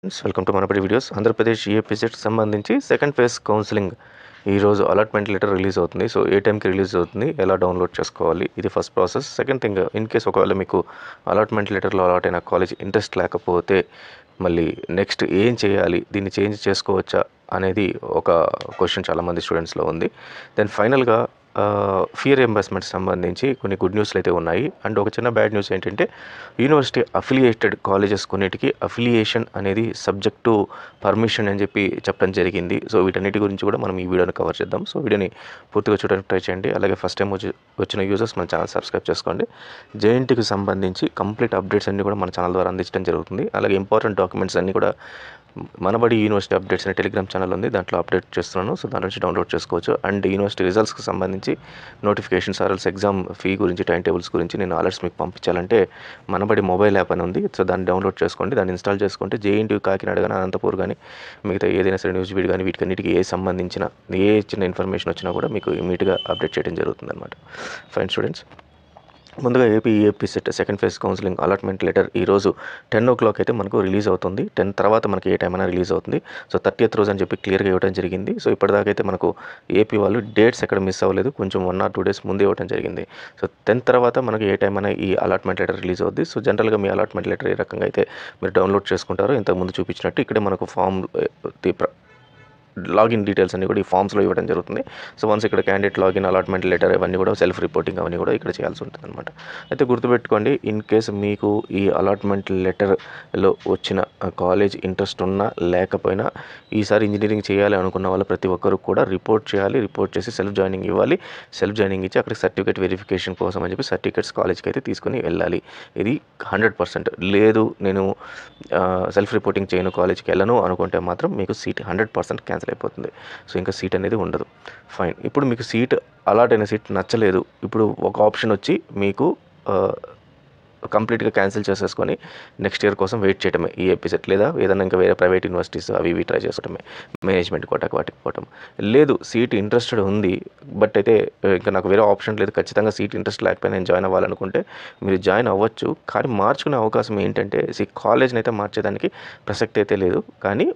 welcome to Manabadi videos Andhra Pradesh EAPCET సంబంధించి second phase counselling ఈరోజు allotment letter release అవుతుంది so ఏ టైంకి రిలీజ్ అవుతుంది ఎలా డౌన్లోడ్ చేసుకోవాలి ఇది first process second thing in case ఒకవేళ మీకు అలాట్మెంట్ లెటర్లో అలాట్ అయిన కాలేజ్ ఇంట్రెస్ట్ లేకపోతే మళ్ళీ నెక్స్ట్ ఏం చేయాలి దీన్ని చేంజ్ చేసుకోవచ్చా అనేది ఒక క్వశ్చన్ చాలామంది స్టూడెంట్స్లో ఉంది దెన్ ఫైనల్గా ఫీ రియంబర్స్మెంట్ సంబంధించి కొన్ని గుడ్ న్యూస్లు అయితే ఉన్నాయి అండ్ ఒక చిన్న బ్యాడ్ న్యూస్ ఏంటంటే యూనివర్సిటీ అఫిలియేటెడ్ కాలేజెస్ కొన్నిటికి అఫిలియేషన్ అనేది సబ్జెక్ట్ టు పర్మిషన్ అని చెప్పి చెప్పడం జరిగింది సో వీటన్నిటి గురించి కూడా మనం ఈ వీడియోని కవర్ చేద్దాం సో వీడియోని పూర్తిగా చూడడానికి ట్రై చేయండి అలాగే ఫస్ట్ టైం వచ్చి వచ్చిన యూజర్స్ మన ఛానల్ సబ్స్క్రైబ్ చేసుకోండి జేఎన్టీకి సంబంధించి కంప్లీట్ అప్డేట్స్ అన్ని కూడా మన ఛానల్ ద్వారా అందించడం జరుగుతుంది అలాగే ఇంపార్టెంట్ డాక్యుమెంట్స్ అన్ని కూడా మనబడి యూనివర్సిటీ అప్డేట్స్ అనే టెలిగ్రామ్ ఛానల్ ఉంది దాంట్లో అప్డేట్ చేస్తున్నాను సో దాని నుంచి డౌన్లోడ్ చేసుకోవచ్చు అండ్ యూనివర్సిటీ రిజల్ట్స్కి సంబంధించి నోటిఫికేషన్స్ ఆర్ఎల్స్ ఎగ్జామ్ ఫీ గురించి టైం టేబుల్స్ గురించి నేను అలర్ట్స్ మీకు పంపించాలంటే మనబడి మొబైల్ యాప్ అని ఉంది సో దాన్ని డౌన్లోడ్ చేసుకోండి దాన్ని ఇన్స్టాల్ చేసుకుంటే జేఎన్టీ కాకినాడ కానీ అనంతపూర్ కానీ మిగతా ఏదైనా సరే న్యూస్ వీడ్ కానీ వీటికన్నిటికీ ఏ సంబంధించిన ఏ చిన్న ఇన్ఫర్మేషన్ వచ్చినా కూడా మీకు ఇమీడియట్గా అప్డేట్ చేయడం జరుగుతుంది అనమాట ఫైన్ స్టూడెంట్స్ ముందుగా AP AP CET second phase counselling allotment letter ఈరోజు టెన్ ఓ క్లాక్ అయితే మనకు రిలీజ్ అవుతుంది టెన్ తర్వాత మనకి ఏ టైం అయినా రిలీజ్ అవుతుంది సో థర్టీయత్ రోజు అని చెప్పి క్లియర్గా ఇవ్వడం జరిగింది సో ఇప్పటిదాకా అయితే మనకు ఏపీ వాళ్ళు డేట్స్ ఎక్కడ మిస్ అవ్వలేదు కొంచెం వన్ ఆర్ టూ డేస్ ముందే ఇవ్వడం జరిగింది సో టెన్ తర్వాత మనకి ఏ టైం అయినా ఈ అలాట్మెంట్ లెటర్ రిలీజ్ అవుద్ది సో జనరల్గా మీ అలాట్మెంట్ లెటర్ ఏ రకంగా అయితే మీరు డౌన్లోడ్ చేసుకుంటారో ఇంతకుముందు చూపించినట్టు ఇక్కడే మనకు ఫామ్ లాగిన్ డీటెయిల్స్ అన్ని కూడా ఈ ఫామ్స్లో ఇవ్వడం జరుగుతుంది సో వన్స్ ఇక్కడ క్యాండిడేట్ లాగిన్ అలాట్మెంట్ లెటర్ ఇవన్నీ కూడా సెల్ఫ్ రిపోర్టింగ్ అవన్నీ కూడా ఇక్కడ చేయాల్సి ఉంటుంది అనమాట అయితే గుర్తుపెట్టుకోండి ఇన్ కేసు మీకు ఈ అలాట్మెంట్ లెటర్లో వచ్చిన కాలేజ్ ఇంట్రెస్ట్ ఉన్నా లేకపోయినా ఈసారి ఇంజనీరింగ్ చేయాలి అనుకున్న వాళ్ళు ప్రతి ఒక్కరు కూడా రిపోర్ట్ చేయాలి రిపోర్ట్ చేసి సెల్ఫ్ జాయినింగ్ ఇవ్వాలి సెల్ఫ్ జాయినింగ్ ఇచ్చి అక్కడ సర్టిఫికేట్ వెరిఫికేషన్ కోసం అని చెప్పి సర్టిఫికేట్స్ కాలేజ్కి అయితే తీసుకుని వెళ్ళాలి ఇది హండ్రెడ్ పర్సెంట్ లేదు నేను సెల్ఫ్ రిపోర్టింగ్ చేయను కాలేజ్కి వెళ్ళను అనుకుంటే మాత్రం మీకు సీట్ హండ్రెడ్ పర్సెంట్ క్యాన్సిల్ అయిపోతుంది సో ఇంకా సీట్ అనేది ఉండదు ఫైన్ ఇప్పుడు మీకు సీట్ అలాట్ అయిన సీట్ నచ్చలేదు ఇప్పుడు ఒక ఆప్షన్ వచ్చి మీకు కంప్లీట్గా క్యాన్సిల్ చేసేసుకొని నెక్స్ట్ ఇయర్ కోసం వెయిట్ చేయడమే ఈ ఎపిసెట్ లేదా ఏదైనా ఇంకా వేరే ప్రైవేట్ యూనివర్సిటీస్ అవి ఇవి ట్రై చేసుకోవడమే మేనేజ్మెంట్ కోటాకి వాటికి పోవటం లేదు సీట్ ఇంట్రెస్టెడ్ ఉంది బట్ అయితే ఇంకా నాకు వేరే ఆప్షన్ లేదు ఖచ్చితంగా సీట్ ఇంట్రెస్ట్ లేకపోయినా నేను జాయిన్ అవ్వాలనుకుంటే మీరు జాయిన్ అవ్వచ్చు కానీ మార్చుకునే అవకాశం ఏంటంటే ఈ కాలేజ్ని అయితే మార్చేదానికి ప్రసక్తి అయితే లేదు కానీ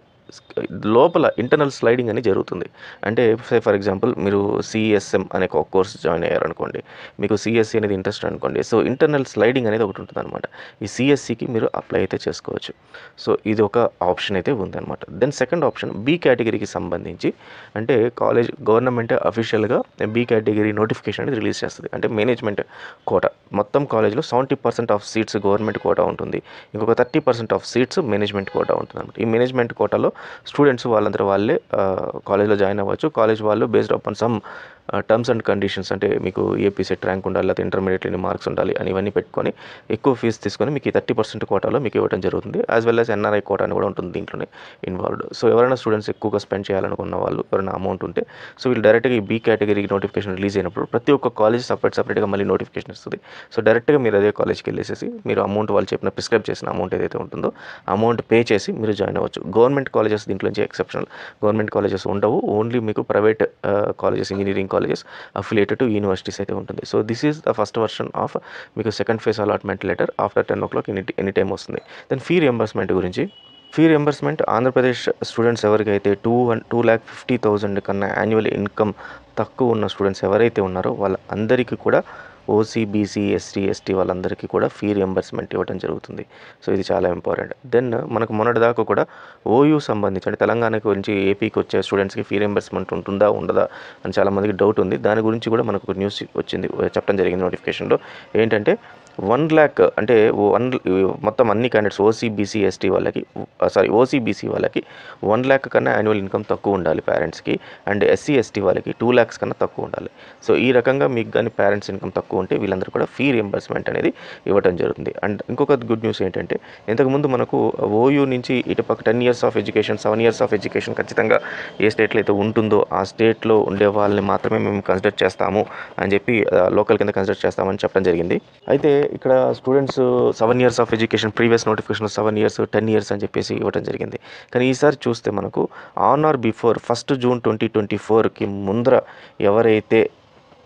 లోపల ఇంటర్నల్ స్లైడింగ్ అని జరుగుతుంది అంటే సే ఫర్ ఎగ్జాంపుల్ మీరు సిఎస్ఎం అనే ఒక కోర్స్ జాయిన్ అయ్యారనుకోండి మీకు సిఎస్సి అనేది ఇంట్రెస్ట్ అనుకోండి సో ఇంటర్నల్ స్లైడింగ్ అనేది ఒకటి ఉంటుంది అనమాట ఈ సిఎస్సికి మీరు అప్లై అయితే చేసుకోవచ్చు సో ఇది ఒక ఆప్షన్ అయితే ఉందన్నమాట దెన్ సెకండ్ ఆప్షన్ బి కేటగిరీకి సంబంధించి అంటే కాలేజ్ గవర్నమెంట్ అఫీషియల్గా బి కేటగిరీ నోటిఫికేషన్ అనేది రిలీజ్ చేస్తుంది అంటే మేనేజ్మెంట్ కోట మొత్తం కాలేజ్లో seventy percent of seats government quota ఉంటుంది ఇంకొక thirty percent of seats management quota ఉంటుంది అనమాట ఈ మేనేజ్మెంట్ కోటాలో స్టూడెంట్స్ వాళ్ళందరూ వాళ్ళే కాలేజ్లో జాయిన్ అవ్వచ్చు కాలేజ్ వాళ్ళు based upon some terms and conditions అంటే మీకు ఏపీ సెట్ ర్యాంక్ ఉండాలి లేకపోతే ఇంటర్మీడియట్ ఎన్ని మార్క్స్ ఉండాలి అని ఇవన్నీ పెట్టుకొని ఎక్కువ ఫీజు తీసుకొని మీకు ఈ థర్టీ పర్సెంట్ కోటాలో మీకు ఇవ్వడం జరుగుతుంది as well as NRI quota అని కూడా ఉంటుంది దీంట్లోనే ఇన్వాల్వ్డ్ సో ఎవరైనా స్టూడెంట్స్ ఎక్కువగా స్పెండ్ చేయాలనుకున్న వాళ్ళు ఎవరైనా అమౌంట్ ఉంటే సో వీళ్ళు డైరెక్ట్గా ఈ బీ కేటగిరీ నోటిఫికేషన్ రిలీజ్ అయినప్పుడు ప్రతి ఒక్క కాలేజ్ సపరేట్ సపరేట్గా మళ్ళీ నోటిఫికేషన్ ఇస్తుంది సో డైరెక్ట్గా మీరు అదే కాలేజ్కి వెళ్ళేసి మీరు అమౌంట్ వాళ్ళు చెప్పిన ప్రిస్క్రైబ్ చేసిన అమౌంట్ ఏదైతే ఉంటుందో అమౌంట్ పే చేసి మీరు జాయిన్ అవ్వచ్చు గవర్నమెంట్ కాలేజెస్ దీంట్లోంచి ఎక్సెప్షనల్ గవర్నమెంట్ కాలేజెస్ ఉండవు ఓన్లీ మీకు private colleges engineering colleges affiliated to universities అయితే ఉంటుంది so this is the first version of మీకు second phase allotment letter after ten o'clock any any time వస్తుంది then fee reimbursement గురించి fee reimbursement Andhra Pradesh students ఎవరికైతే two one two lakh fifty thousand కన్నా annual income తక్కువ ఉన్న students ఎవరైతే ఉన్నారో వాళ్ళందరికీ కూడా ఓసీ బీసీ ఎస్టీ ఎస్టీ వాళ్ళందరికీ కూడా ఫీ రియంబర్స్మెంట్ ఇవ్వడం జరుగుతుంది సో ఇది చాలా ఇంపార్టెంట్ దెన్ మనకు మొన్నటిదాకా కూడా ఓయూ సంబంధించి అంటే తెలంగాణ గురించి ఏపీకి వచ్చే స్టూడెంట్స్కి ఫీ రియంబర్స్మెంట్ ఉంటుందా ఉండదా అని చాలామందికి డౌట్ ఉంది దాని గురించి కూడా మనకు ఒక న్యూస్ వచ్చింది చెప్పడం జరిగింది నోటిఫికేషన్లో ఏంటంటే వన్ ల్యాక్ అంటే వన్ మొత్తం అన్ని క్యాండిడేట్స్ ఓసీ బీసీ ఎస్టీ వాళ్ళకి సారీ ఓసీ బీసీ వాళ్ళకి వన్ ల్యాక్ కన్నా యాన్యువల్ ఇన్కమ్ తక్కువ ఉండాలి పేరెంట్స్కి అండ్ ఎస్సీ ఎస్టీ వాళ్ళకి టూ ల్యాక్స్ కన్నా తక్కువ ఉండాలి సో ఈ రకంగా మీకు కానీ పేరెంట్స్ ఇన్కమ్ తక్కువ ఉంటే వీళ్ళందరూ కూడా ఫీ రియంబర్స్మెంట్ అనేది ఇవ్వడం జరుగుతుంది అండ్ ఇంకొక గుడ్ న్యూస్ ఏంటంటే ఇంతకుముందు మనకు ఓయూ నుంచి ఇటుపక్క ten years of education seven years of education ఖచ్చితంగా ఏ స్టేట్లో అయితే ఉంటుందో ఆ స్టేట్లో ఉండే వాళ్ళని మాత్రమే మేము కన్సిడర్ చేస్తాము అని చెప్పి లోకల్ కింద కన్సిడర్ చేస్తామని చెప్పడం జరిగింది అయితే ఇక్కడ students seven years of education previous notification seven years ten years అని చెప్పేసి ఇవ్వడం జరిగింది కానీ ఈసారి చూస్తే మనకు on or before first June twenty twenty ఫోర్కి ముందర ఎవరైతే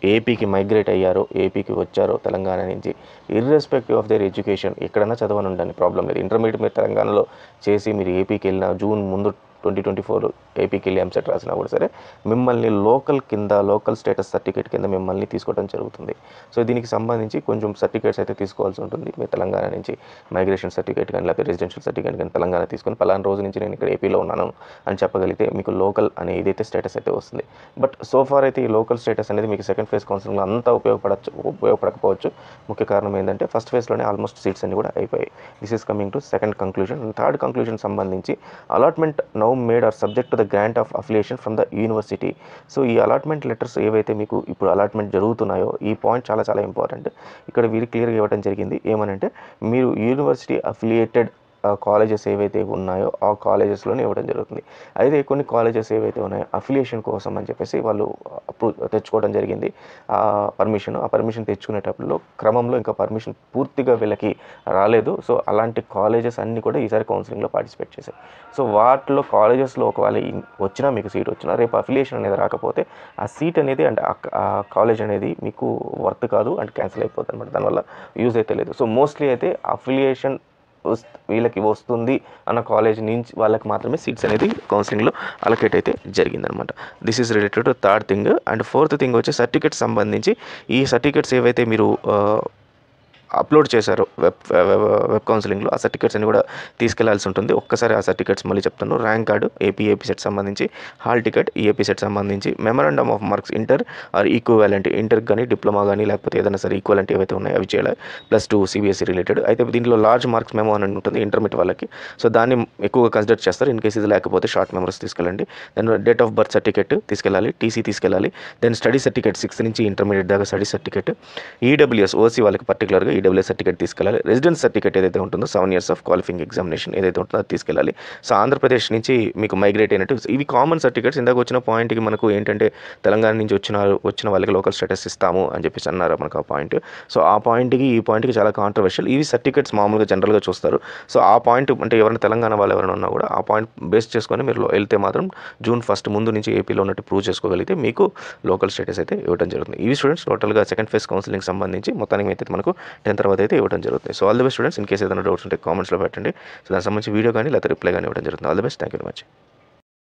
ఏపీకి మైగ్రేట్ అయ్యారో ఏపీకి వచ్చారో తెలంగాణ నుంచి ఇర్రెస్పెక్టివ్ ఆఫ్ దేర్ ఎడ్యుకేషన్ ఎక్కడైనా చదవని ఉండండి ప్రాబ్లం లేదు ఇంటర్మీడియట్ మీరు తెలంగాణలో చేసి మీరు ఏపీకి వెళ్ళిన జూన్ ముందు ట్వంటీ ట్వంటీ ఫోర్ ఏపీకి వెళ్ళి ఎంసెట్ రాసినా కూడా సరే మిమ్మల్ని లోకల్ కింద లోకల్ స్టేటస్ సర్టిఫికేట్ కింద మిమ్మల్ని తీసుకోవడం జరుగుతుంది సో దీనికి సంబంధించి కొంచెం సర్టిఫికేట్స్ అయితే తీసుకోవాల్సి ఉంటుంది మీరు తెలంగాణ నుంచి మైగ్రేషన్ సర్టిఫికేట్ కానీ లేకపోతే రెసిడెన్షియల్ సర్టిఫికేట్ కానీ తెలంగాణ తీసుకొని పలానా రోజు నుంచి నేను ఇక్కడ ఏపీలో ఉన్నాను అని చెప్పగలిగితే మీకు లోకల్ అనే ఏదైతే స్టేటస్ అయితే వస్తుంది బట్ సో ఫార్ అయితే ఈ లోకల్ స్టేటస్ అనేది మీకు సెకండ్ ఫేజ్ కౌన్సిలింగ్లో అంతా ఉపయోగపడచ్చు ఉపయోగపడకపోవచ్చు ముఖ్య కారణం ఏంటంటే ఫస్ట్ ఫేజ్లోనే ఆల్మోస్ట్ సీట్స్ అన్ని కూడా అయిపోయాయి this is coming to second conclusion third conclusion సంబంధించి allotment now made are subject to the grant of affiliation from the university so ఈ అలాట్మెంట్ లెటర్స్ ఏవైతే మీకు ఇప్పుడు అలాట్మెంట్ జరుగుతున్నాయో ఈ పాయింట్ చాలా చాలా ఇంపార్టెంట్ ఇక్కడ వీరు క్లియర్గా ఇవ్వడం జరిగింది ఏమనంటే మీరు యూనివర్సిటీ అఫిలియేటెడ్ కాలేజెస్ ఏవైతే ఉన్నాయో ఆ కాలేజెస్లోనే ఇవ్వడం జరుగుతుంది అయితే కొన్ని కాలేజెస్ ఏవైతే ఉన్నాయో అఫిలియేషన్ కోసం అని చెప్పేసి వాళ్ళు అప్రూవ్ తెచ్చుకోవడం జరిగింది ఆ పర్మిషన్ ఆ పర్మిషన్ తెచ్చుకునేటప్పుడు క్రమంలో ఇంకా పర్మిషన్ పూర్తిగా వీళ్ళకి రాలేదు సో అలాంటి కాలేజెస్ అన్నీ కూడా ఈసారి కౌన్సిలింగ్లో పార్టిసిపేట్ చేశారు సో వాటిలో కాలేజెస్లో ఒకవేళ ఇన్- వచ్చినా మీకు సీట్ వచ్చినా రేపు అఫిలియేషన్ అనేది రాకపోతే ఆ సీట్ అనేది అంటే ఆ- ఆ కాలేజ్ అనేది మీకు వర్త్ కాదు అండ్ క్యాన్సిల్ అయిపోతుంది అనమాట దానివల్ల యూజ్ అయితే లేదు సో మోస్ట్లీ అయితే అఫిలియేషన్ వస్- వీళ్ళకి వస్తుంది అన్న కాలేజ్ నుంచి వాళ్ళకి మాత్రమే సీట్స్ అనేది కౌన్సిలింగ్లో అలకేట్ అయితే జరిగిందనమాట this is related to third thing and fourth thing వచ్చి సర్టిఫికేట్స్ సంబంధించి ఈ సర్టిఫికేట్స్ ఏవైతే మీరు అప్లోడ్ చేశారో వెబ్ వెబ్ వెబ్ కౌన్సిలింగ్లో ఆ సర్టిఫికేట్స్ అన్ని కూడా తీసుకెళ్లాల్సి ఉంటుంది ఒక్కసారి ఆ సర్టిఫికేట్స్ మళ్ళీ చెప్తాను rank card AP AP CET సంబంధించి హాల్ టికెట్ ఈఏపీ సెట్ సంబంధించి memorandum of marks inter or equivalent inter కానీ డిప్లొమా కానీ లేకపోతే ఏదైనా సరే ఈక్వాలెంట్ ఏవైతే ఉన్నాయో అవి చేయాలి ప్లస్ టూ సిబిఎస్ఈ రిలేటెడ్ అయితే దీంట్లో లార్జ్ మార్క్స్ మెమో అని ఉంటుంది ఇంటర్మీడియట్ వాళ్ళకి సో దాన్ని ఎక్కువగా కన్సిడర్ చేస్తారు ఇన్ కేసు ఇది లేకపోతే షార్ట్ మెమరీస్ తీసుకెళ్ళండి then date of birth certificate తీసుకెళ్ళాలి టీసీ తీసుకెళ్ళాలి దెన్ స్టడీ సర్టిఫికేట్ సిక్స్త్ నుంచి ఇంటర్మీడియట్ దాకా స్టడీ సర్టిఫికేట్ ఈడబ్ల్యూఎస్ ఓసీ వాళ్ళకి పర్టికులర్గా ఈడబ్ల్యూఎస్ సర్టిఫికేట్ తీసుకెళ్ళాలి రెసిడెన్స్ సర్టిఫికేట్ ఏదైతే ఉంటుందో seven years of qualifying examination ఏదైతే ఉంటుందో అది తీసుకెళ్ళాలి సో ఆంధ్రప్రదేశ్ నుంచి మీకు మైగ్రేట్ అయినట్టు ఇవి కామన్ సర్టిఫికేట్స్ ఇందాక వచ్చిన పాయింట్కి మనకు ఏంటంటే తెలంగాణ నుంచి వచ్చిన వచ్చిన వాళ్ళకి లోకల్ స్టేటస్ ఇస్తాము అని చెప్పేసి అన్నారు మనకు ఆ పాయింట్ సో ఆ పాయింట్కి ఈ పాయింట్కి చాలా కాంట్రవర్షియల్ ఇవి సర్టిఫికేట్స్ మామూలుగా జనరల్గా చూస్తారు సో ఆ పాయింట్ అంటే ఎవరైనా తెలంగాణ వాళ్ళు ఎవరైనా ఉన్నా కూడా ఆ పాయింట్ బేస్ చేసుకొని మీరు వెళ్తే మాత్రం జూన్ ఫస్ట్ ముందు నుంచి ఏపీలో ఉన్నట్టు ప్రూవ్ చేసుకోగలిగితే మీకు లోకల్ స్టేటస్ అయితే ఇవ్వడం జరుగుతుంది ఇవి స్టూడెంట్స్ టోటల్గా సెకండ్ ఫేజ్ కౌన్సిలింగ్ సంబంధించి మొత్తానికి అయితే మనకు టెన్ తర్వాత అయితే ఇవ్వడం జరుగుతుంది so all the best students in case ఏదైనా డౌట్స్ ఉంటే కామెంట్స్లో పెట్టండి సో దానికి సంబంధించి వీడియో కానీ లేకపోతే రిప్లై కానీ ఇవ్వడం జరుగుతుంది all the best thank you very much